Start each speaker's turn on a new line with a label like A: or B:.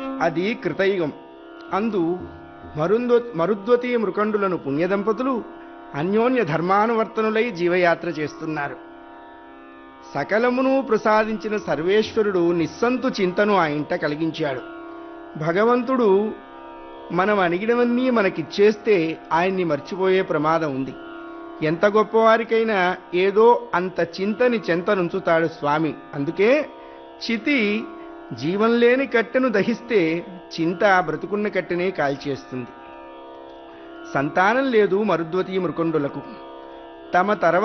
A: అది కృతయుగం అందు మరుందో మరుద్వతి మృకండులను పుణ్యదంపతులు అన్యోన్య ధర్మానువర్తనులై జీవయాత్ర చేస్తున్నారు సకలమును ప్రసాదించిన సర్వేశ్వరుడు నిస్సంతు చింతను ఆ ఇంట కలిగించాడు భగవంతుడు మనం అడిగినవన్నీ మనకిచ్చేస్తే ఆయన్ని మర్చిపోయే ప్రమాదం ఉంది ఎంత గొప్పవారికైనా ఏదో అంత చింతని చెంతనుంచుతాడు స్వామి అందుకే చితి జీవం లేని కట్టెను దహిస్తే చింత బ్రతుకున్న కట్టెనే కాల్చేస్తుంది సంతానం లేదు మరుద్వతి మృకుండులకు తమ తర్వాత